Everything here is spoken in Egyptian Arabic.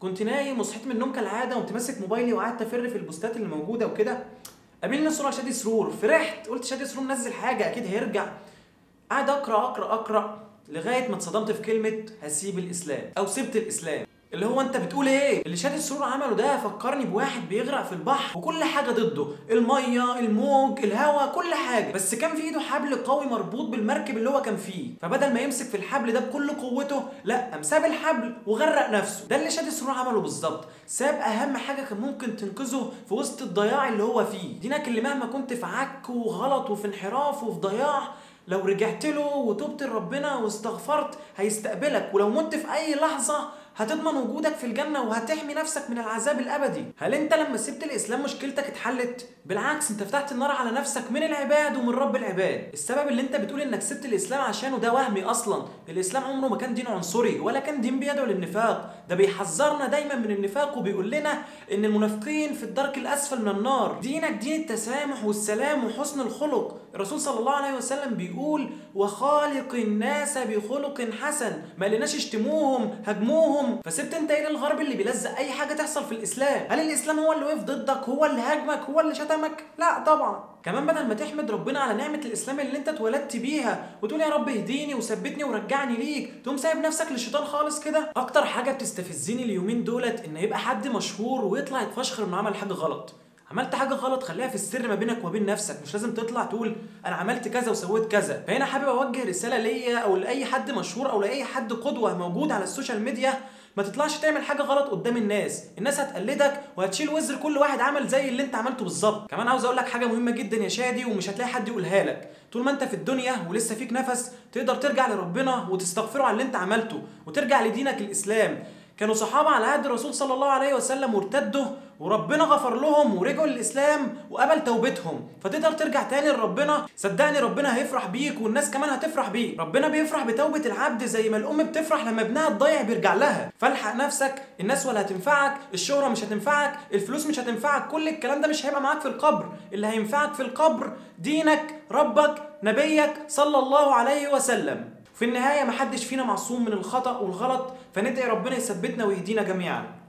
كنت نايم وصحيت من النوم كالعاده وقمت ماسك موبايلي وقعدت افر في البوستات اللي موجوده وكده قابلني صوره شادي سرور فرحت قلت شادي سرور منزل حاجه اكيد هيرجع قاعد اقرا اقرا اقرا لغايه ما اتصدمت في كلمه هسيب الاسلام او سبت الاسلام اللي هو انت بتقول ايه اللي شادي السرور عمله ده فكرني بواحد بيغرق في البحر وكل حاجه ضده الميه الموج الهواء كل حاجه بس كان في ايده حبل قوي مربوط بالمركب اللي هو كان فيه فبدل ما يمسك في الحبل ده بكل قوته لا قام ساب الحبل وغرق نفسه ده اللي شادي السرور عمله بالظبط ساب اهم حاجه كان ممكن تنقذه في وسط الضياع اللي هو فيه دينك اللي مهما كنت في عك وغلط وفي انحراف وفي ضياع لو رجعت له وتبت لربنا واستغفرت هيستقبلك ولو مت في اي لحظه هتضمن وجودك في الجنة وهتحمي نفسك من العذاب الأبدي هل أنت لما سبت الإسلام مشكلتك اتحلت؟ بالعكس أنت فتحت النار على نفسك من العباد ومن رب العباد السبب اللي أنت بتقول إنك سبت الإسلام عشانه ده وهمي أصلا الإسلام عمره ما كان دين عنصري ولا كان دين بيدعو للنفاق ده بيحذرنا دايما من النفاق وبيقول لنا إن المنافقين في الدرك الأسفل من النار دينك دين التسامح والسلام وحسن الخلق الرسول صلى الله عليه وسلم بيقول وخالق الناس بخلق حسن ما قالناش اشتموهم هاجموهم فسبت انت ايه للغرب اللي بيلزق اي حاجه تحصل في الاسلام هل الاسلام هو اللي وقف ضدك هو اللي هاجمك هو اللي شتمك لا طبعا كمان بدل ما تحمد ربنا على نعمه الاسلام اللي انت اتولدت بيها وتقول يا رب اهديني وثبتني ورجعني ليك تقوم سايب نفسك للشيطان خالص كده اكتر حاجه بتستفزني اليومين دولت ان يبقى حد مشهور ويطلع يتفشخر انه عمل حاجه غلط عملت حاجه غلط خليها في السر ما بينك وبين نفسك مش لازم تطلع تقول انا عملت كذا وسويت كذا فهنا حابب اوجه رساله ليا او لاي حد مشهور او لاي حد قدوه موجود على السوشيال ميديا ما تطلعش تعمل حاجه غلط قدام الناس الناس هتقلدك وهتشيل وزر كل واحد عمل زي اللي انت عملته بالظبط كمان عاوز اقول لك حاجه مهمه جدا يا شادي ومش هتلاقي حد يقولها لك طول ما انت في الدنيا ولسه فيك نفس تقدر ترجع لربنا وتستغفره على اللي انت عملته وترجع لدينك الاسلام كانوا صحابه على عهد الرسول صلى الله عليه وسلم وارتدوا وربنا غفر لهم ورجعوا للاسلام وقبل توبتهم فتقدر ترجع تاني لربنا صدقني ربنا هيفرح بيك والناس كمان هتفرح بيك ربنا بيفرح بتوبه العبد زي ما الام بتفرح لما ابنها الضايع بيرجع لها فالحق نفسك الناس ولا هتنفعك الشهره مش هتنفعك الفلوس مش هتنفعك كل الكلام ده مش هيبقى معاك في القبر اللي هينفعك في القبر دينك ربك نبيك صلى الله عليه وسلم في النهايه محدش فينا معصوم من الخطا والغلط فندعي ربنا يثبتنا ويهدينا جميعا